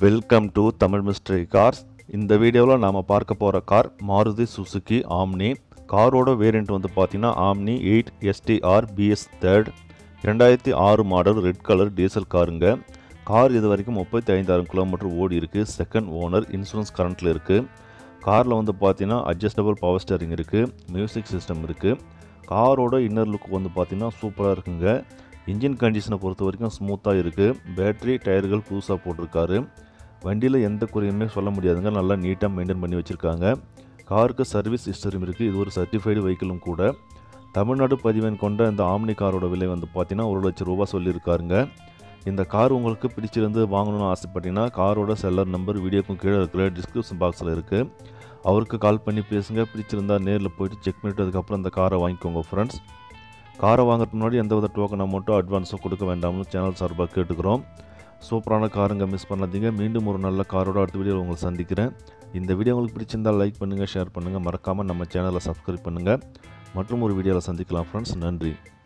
welcome to Tamil mystery cars இந்த வீடியோவில் நாம் பார்க்க போகிற கார் மாருதி சுசுகி ஆம்னி காரோட வேரியண்ட் வந்து பார்த்தீங்கன்னா Omni eight STR BS third ரெண்டாயிரத்தி ஆறு மாடல் ரெட் கலர் டீசல் காருங்க கார் இது வரைக்கும் முப்பத்தி ஐந்தாயிரம் கிலோமீட்டர் ஓடி இருக்குது செகண்ட் ஓனர் இன்சூரன்ஸ் கரண்ட்டில் இருக்குது காரில் வந்து பார்த்தீங்கன்னா அட்ஜஸ்டபிள் பவர் ஸ்டேரிங் இருக்குது மியூசிக் சிஸ்டம் இருக்குது காரோட இன்னர் லுக் வந்து பார்த்தீங்கன்னா சூப்பராக இருக்குங்க இன்ஜின் கண்டிஷனை பொறுத்த வரைக்கும் ஸ்மூத்தாக இருக்குது பேட்டரி டயர்கள் புதுசாக போட்டிருக்காரு வண்டியில் எந்த குறையுமே சொல்ல முடியாதுங்க நல்லா நீட்டாக மெயின்டைன் பண்ணி வச்சுருக்காங்க காருக்கு சர்வீஸ் ஹிஸ்டரியும் இருக்குது இது ஒரு சர்டிஃபைடு வெஹிக்கிளும் கூட தமிழ்நாடு பதிவெண் கொண்ட இந்த ஆம்னி காரோட விலை வந்து பார்த்தீங்கன்னா ஒரு லட்சம் ரூபா சொல்லியிருக்காருங்க இந்த கார் உங்களுக்கு பிடிச்சிருந்து வாங்கணும்னு ஆசைப்பட்டீங்கன்னா காரோட செல்லர் நம்பர் வீடியோக்கும் கீழே இருக்கிற டிஸ்கிரிப்ஷன் பாக்ஸில் இருக்குது அவருக்கு கால் பண்ணி பேசுங்க பிடிச்சிருந்தா நேரில் போயிட்டு செக் பண்ணிட்டு அதுக்கப்புறம் இந்த காரை வாங்கிக்கோங்க ஃப்ரெண்ட்ஸ் காரை வாங்குறதுக்கு முன்னாடி எந்த வித டோக்கன் அமௌண்ட்டோ அட்வான்ஸோ கொடுக்க வேண்டாம்னு சேனல் சார்பாக கேட்டுக்கிறோம் சூப்பரான காருங்க மிஸ் பண்ணாதீங்க மீண்டும் ஒரு நல்ல காரோட அடுத்த வீடியோவில் உங்களை சந்திக்கிறேன் இந்த வீடியோ உங்களுக்கு பிடிச்சிருந்தால் லைக் பண்ணுங்கள் ஷேர் பண்ணுங்கள் மறக்காமல் நம்ம சேனலை சப்ஸ்கிரைப் பண்ணுங்கள் மற்றும் ஒரு வீடியோவில் சந்திக்கலாம் ஃப்ரெண்ட்ஸ் நன்றி